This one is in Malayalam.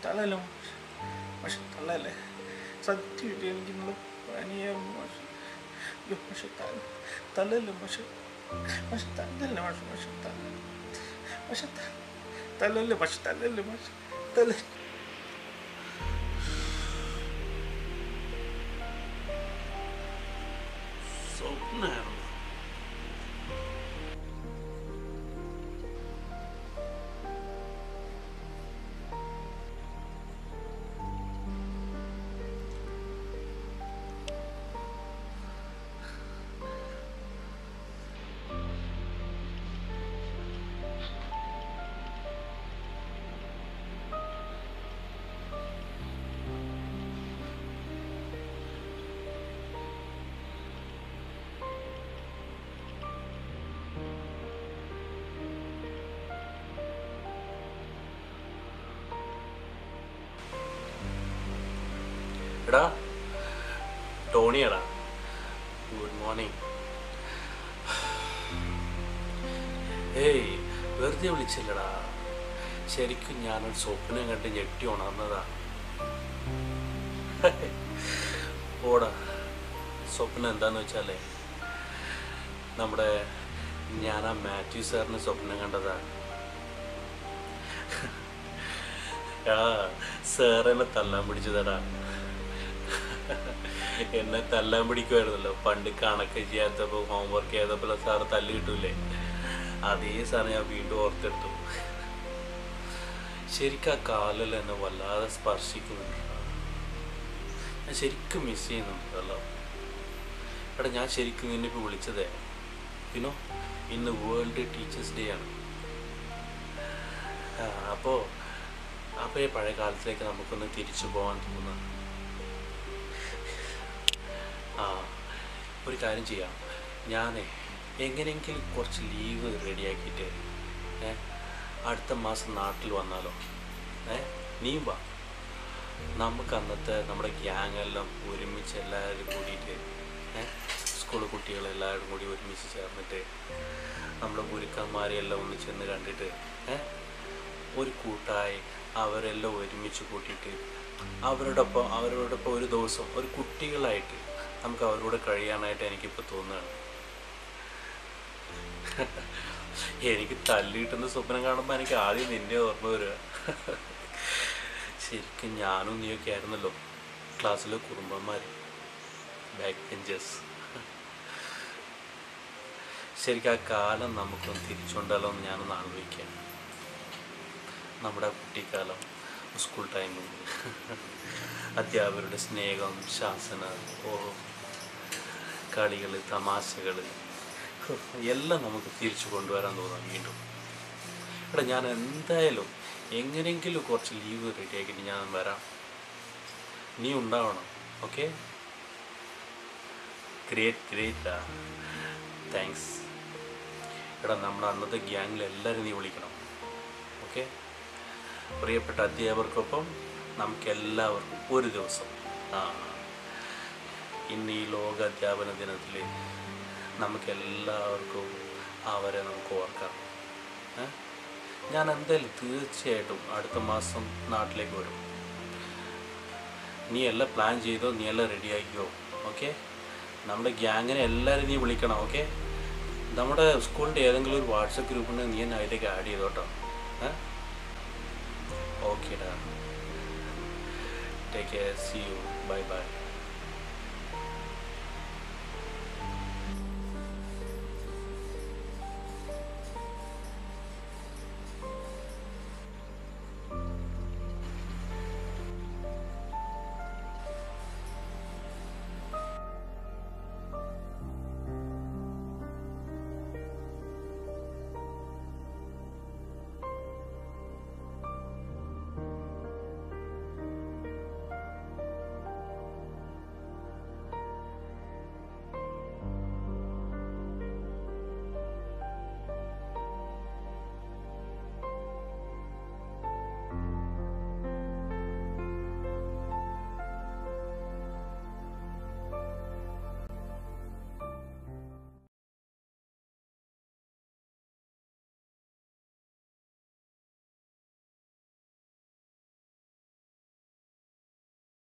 തള്ളല്ല പക്ഷെ തള്ളല്ലേ സത്യമായിട്ട് എനിക്ക് ഇന്നലെ പനിയ പക്ഷെ അയ്യോ പക്ഷെ തല തള്ളല്ല പക്ഷെ പക്ഷെ തല്ലല്ല പക്ഷെ പക്ഷെ തല്ല പക്ഷെ തല്ലല്ല പക്ഷെ തല്ലല്ല പക്ഷെ തല്ല സ്വപ്നമായിരുന്നു എടാ ടോണിയടാ ഗുഡ് മോർണിംഗ് ഏയ് വെറുതെ വിളിച്ചില്ലടാ ശരിക്കും ഞാനൊരു സ്വപ്നം കണ്ട് ഞെട്ടി ഉണർന്നതാ ഓടാ സ്വപ്നം എന്താന്ന് വെച്ചാലേ നമ്മുടെ ഞാൻ ആ മാത്യു സാറിന് സ്വപ്നം കണ്ടതാ ആ സാർ എന്നെ തല്ലാൻ പിടിച്ചതടാ എന്നെ തല്ലാൻ പിടിക്കുമായിരുന്നല്ലോ പണ്ട് കണക്ക് ചെയ്യാത്തപ്പോൾ ഹോംവർക്ക് ചെയ്യാത്തപ്പോൾ സാറ് തല്ല് കിട്ടൂലേ അതേ സാറ് ഞാൻ വീണ്ടും ഓർത്തെടുത്തു ശരിക്കും ആ കാലിൽ എന്നെ വല്ലാതെ സ്പർശിക്കുന്നുണ്ട് ഞാൻ ശരിക്കും മിസ് ചെയ്യുന്നുണ്ടല്ലോ എടാ ഞാൻ ശരിക്കും നിന്നെ ഇപ്പോൾ വിളിച്ചതേ യുനോ ഇന്ന് വേൾഡ് ടീച്ചേഴ്സ് ഡേ ആണ് അപ്പോൾ അപ്പോൾ ഈ പഴയ കാലത്തിലേക്ക് നമുക്കൊന്ന് തിരിച്ചു പോകാൻ തോന്നുന്നു ആ ഒരു കാര്യം ചെയ്യാം ഞാനേ എങ്ങനെയെങ്കിലും കുറച്ച് ലീവ് റെഡിയാക്കിയിട്ട് ഏ അടുത്ത മാസം നാട്ടിൽ വന്നാലോ ഏ നീയും വാ നമുക്ക് അന്നത്തെ നമ്മുടെ ഗ്യാങ് എല്ലാം ഒരുമിച്ച് എല്ലാവരും കൂടിയിട്ട് ഏ സ്കൂൾ കുട്ടികളെല്ലാവരും കൂടി ഒരുമിച്ച് ചേർന്നിട്ട് നമ്മുടെ ഗുരുക്കന്മാരെ എല്ലാം ഒന്ന് ചെന്ന് കണ്ടിട്ട് ഏ ഒരു കൂട്ടായി അവരെല്ലാം ഒരുമിച്ച് കൂട്ടിയിട്ട് അവരോടൊപ്പം അവരോടൊപ്പം ഒരു ദിവസം ഒരു കുട്ടികളായിട്ട് നമുക്ക് അവരോട് കഴിയാനായിട്ട് എനിക്കിപ്പോൾ തോന്നുകയാണ് എനിക്ക് തല്ലി കിട്ടുന്ന സ്വപ്നം കാണുമ്പോൾ എനിക്ക് ആദ്യം നിന്നെ ഓർമ്മ വരിക ശരിക്കും ഞാനും നീയൊക്കെ ആയിരുന്നല്ലോ ക്ലാസ്സിലെ കുടുംബന്മാർ ബാക്ക് ബെഞ്ചേഴ്സ് ശരിക്കും ആ കാലം നമുക്കൊന്ന് തിരിച്ചുകൊണ്ടാലോ എന്ന് ഞാനൊന്ന് ആലോചിക്കാം നമ്മുടെ കുട്ടിക്കാലം സ്കൂൾ ടൈമിൽ അധ്യാപകരുടെ സ്നേഹം ശാസന ഓ കളികൾ തമാശകൾ എല്ലാം നമുക്ക് തിരിച്ചു കൊണ്ടുവരാൻ തോന്നാം വീണ്ടും എടാ ഞാൻ എന്തായാലും എങ്ങനെയെങ്കിലും കുറച്ച് ലീവ് റെഡിയാക്കിയിട്ട് ഞാൻ വരാം നീ ഉണ്ടാവണം ഓക്കെ ഗ്രേറ്റ് ഗ്രേറ്റ് താങ്ക്സ് എടാ നമ്മുടെ അന്നത്തെ ഗ്യാങ്ങിൽ എല്ലാവരും നീ വിളിക്കണം ഓക്കെ പ്രിയപ്പെട്ട അധ്യാപകർക്കൊപ്പം നമുക്ക് എല്ലാവർക്കും ഒരു ദിവസം ആ ഇന്ന് ഈ ലോക അധ്യാപന ദിനത്തിൽ നമുക്ക് എല്ലാവർക്കും അവരെ നമുക്ക് ഓർക്കാം ഏ? ഞാൻ എന്തായാലും തീർച്ചയായിട്ടും അടുത്ത മാസം നാട്ടിലേക്ക് വരും നീ എല്ലാം പ്ലാൻ ചെയ്തോ നീ എല്ലാം റെഡി ആക്കിയോ ഓക്കെ നമ്മുടെ ഗ്യാങ്ങിനെ എല്ലാവരും നീ വിളിക്കണം ഓക്കെ നമ്മുടെ സ്കൂളിൻ്റെ ഏതെങ്കിലും ഒരു വാട്സപ്പ് ഗ്രൂപ്പുണ്ടെങ്കിൽ നീ എന്നെ അതിലേക്ക് ആഡ് ചെയ്തോട്ടോ ഏ ഓക്കെ ഡാ take care see you bye by